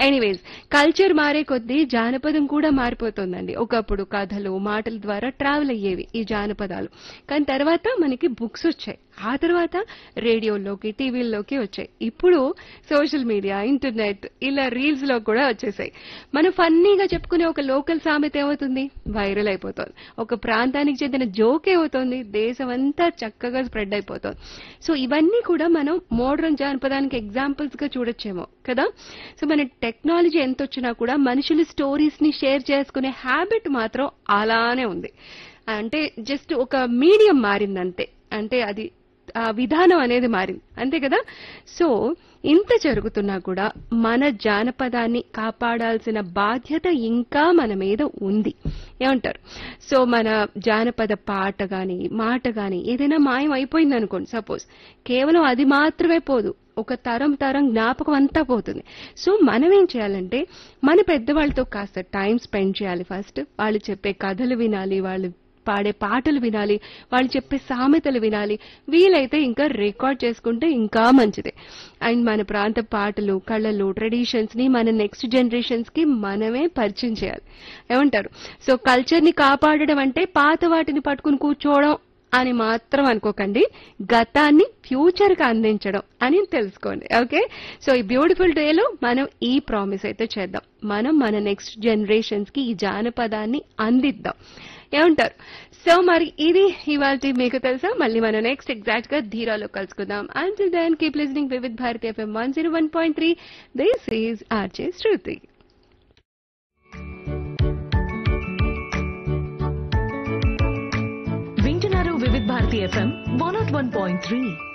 anyways culture మారే కొద్దీ జానపదం కూడా మారిపోతుందండి ఒకప్పుడు కథలు మాటల ద్వారా ట్రావెల్ అయ్యేవి ఈ జానపదాలు కానీ తర్వాత మనకి బుక్స్ వచ్చాయి ఆ తర్వాత రేడియోలోకి టీవీల్లోకి వచ్చాయి ఇప్పుడు సోషల్ మీడియా ఇంటర్నెట్ ఇలా రీల్స్ లో కూడా వచ్చేసాయి మనం ఫన్నీగా చెప్పుకునే ఒక లోకల్ సామెత ఏమవుతుంది వైరల్ అయిపోతుంది ఒక ప్రాంతానికి చెందిన జోక్ ఏమవుతుంది దేశం అంతా చక్కగా స్ప్రెడ్ అయిపోతుంది సో ఇవన్నీ కూడా మనం మోడర్న్ జానపదానికి ఎగ్జాంపుల్స్ గా చూడొచ్చేమో కదా సో మన టెక్నాలజీ ఎంత వచ్చినా కూడా మనుషులు స్టోరీస్ ని షేర్ చేసుకునే హ్యాబిట్ మాత్రం అలానే ఉంది అంటే జస్ట్ ఒక మీడియం మారిందంతే అంటే అది ఆ విధానం అనేది మారింది అంతే కదా సో ఇంత జరుగుతున్నా కూడా మన జానపదాన్ని కాపాడాల్సిన బాధ్యత ఇంకా మన మీద ఉంది ఏమంటారు సో మన జానపద పాట గాని మాట గాని ఏదైనా మాయం అయిపోయింది అనుకోండి సపోజ్ కేవలం అది మాత్రమే పోదు ఒక తరం తరం జ్ఞాపకం అంతా పోతుంది సో మనం ఏం చేయాలంటే మన పెద్దవాళ్ళతో కాస్త టైం స్పెండ్ చేయాలి ఫస్ట్ వాళ్ళు చెప్పే కథలు వినాలి వాళ్ళు పాడే పాటలు వినాలి వాళ్ళు చెప్పే సామెతలు వినాలి వీలైతే ఇంకా రికార్డ్ చేసుకుంటే ఇంకా మంచిదే అండ్ మన ప్రాంత పాటలు కళలు ట్రెడిషన్స్ ని మన నెక్స్ట్ జనరేషన్స్ కి మనమే పరిచయం చేయాలి ఏమంటారు సో కల్చర్ ని కాపాడడం అంటే పాత వాటిని పట్టుకుని కూర్చోవడం అని మాత్రం అనుకోకండి గతాన్ని ఫ్యూచర్ కి అందించడం అని తెలుసుకోండి ఓకే సో ఈ బ్యూటిఫుల్ డేలో మనం ఈ ప్రామిస్ అయితే చేద్దాం మనం మన నెక్స్ట్ జనరేషన్స్ కి ఈ జానపదాన్ని అందిద్దాం ఏమంటారు సో మరి ఇది ఇవాళ మీకు తెలుసా మళ్ళీ మనం నెక్స్ట్ ఎగ్జాక్ట్ గా ధీరాలో కలుసుకుందాం until then keep listening Vividh Bharati FM one zero one point three this is RJ Shruti వింటున్నారు Vividh Bharati FM one nought one point three